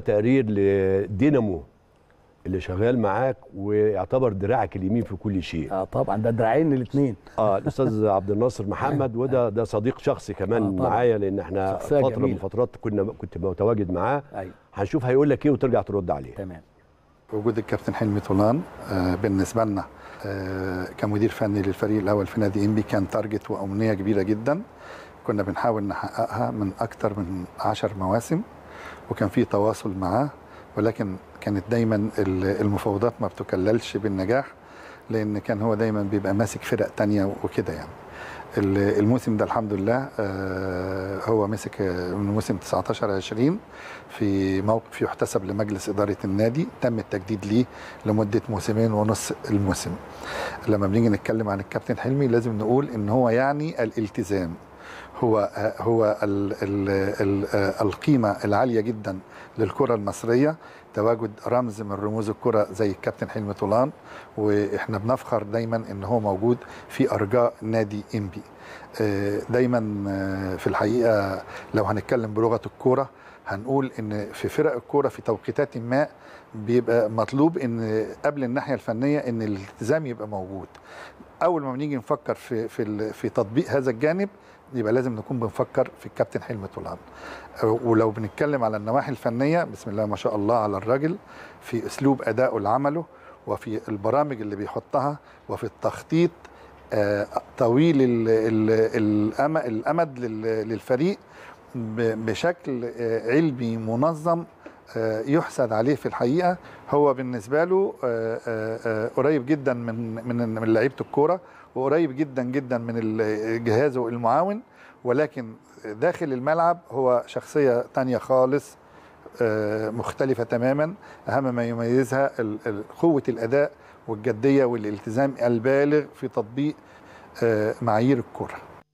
تقرير لدينامو اللي شغال معاك ويعتبر دراعك اليمين في كل شيء اه طبعا ده دراعين الاثنين اه الاستاذ عبد الناصر محمد وده ده صديق شخصي كمان آه، طبعاً. معايا لان احنا شخصية فتره جميلة. من فترات كنا كنت متواجد معاه ايوه هنشوف هيقول لك ايه وترجع ترد عليه تمام وجود الكابتن حلمي طولان آه، بالنسبه لنا آه، كمدير فني للفريق الاول في نادي انبي كان تارجت وامنيه كبيره جدا كنا بنحاول نحققها من اكتر من عشر مواسم وكان في تواصل معاه ولكن كانت دايما ال- المفاوضات ما بتكللش بالنجاح لان كان هو دايما بيبقى ماسك فرق تانية وكده يعني ال- الموسم ده الحمد لله آه، هو مسك آه، من موسم 19 20 في موقف يحتسب لمجلس إدارة النادي تم التجديد ليه لمدة موسمين ونص الموسم لما بنيجي نتكلم عن الكابتن حلمي لازم نقول ان هو يعني الالتزام هو هو ال ال ال القيمة العالية جدا للكرة المصرية تواجد رمز من رموز الكرة زي الكابتن حلمي طولان واحنا بنفخر دايما ان هو موجود في ارجاء نادي انبي آه، دايما آه، في الحقيقة لو هنتكلم بلغة الكرة هنقول ان في فرق الكوره في توقيتات ما بيبقى مطلوب ان قبل الناحيه الفنيه ان الالتزام يبقى موجود اول ما بنيجي نفكر في في ال- في تطبيق هذا الجانب يبقى لازم نكون بنفكر في الكابتن حلمي طولان ولو بنتكلم على النواحي الفنيه بسم الله ما شاء الله على الراجل في اسلوب ادائه لعمله وفي البرامج اللي بيحطها وفي التخطيط آه، طويل ال- ال- الأم- الامد لل- للفريق ب- بشكل آه، علمي منظم آه، يحسد عليه في الحقيقه هو بالنسبه له آه، آه، آه، قريب جدا من من من لعيبه الكوره وقريب جدا جدا من ال- جهازه المعاون ولكن داخل الملعب هو شخصيه تانية خالص آه، مختلفه تماما اهم ما يميزها ال- ال- قوه الاداء والجديه والالتزام البالغ في تطبيق آه، معايير الكره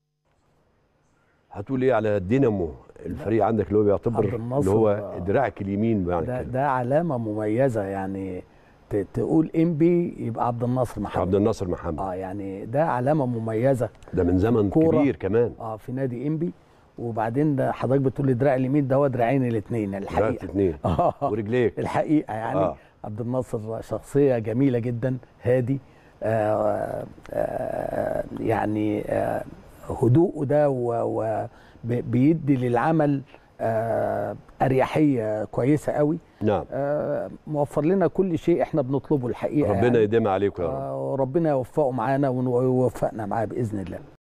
هتقول ايه على دينامو الفريق عندك اللي هو عبد بيعتبر الناصر، اللي هو آه. دراعك اليمين يعني ده كده ده علامه مميزه يعني ت- تقول انبي يبقى عبد الناصر محمد عبد الناصر محمد اه يعني ده علامه مميزه ده من زمن كورة. كبير كمان اه في نادي انبي وبعدين ده حضرتك بتقول لي دراع اليمين ده هو دراعين الاثنين دراعك الحقيقه اثنين اه ورجليك الحقيقه يعني آه. آه. عبد الناصر شخصيه جميله جدا هادي آه آه يعني آه هدوءه ده و- و ب- بيدي للعمل آه اريحيه كويسه قوي نعم آه موفر لنا كل شيء احنا بنطلبه الحقيقه ربنا يعني. يديم عليكم يا رب آه وربنا يوفقه معانا ويوفقنا معاه باذن الله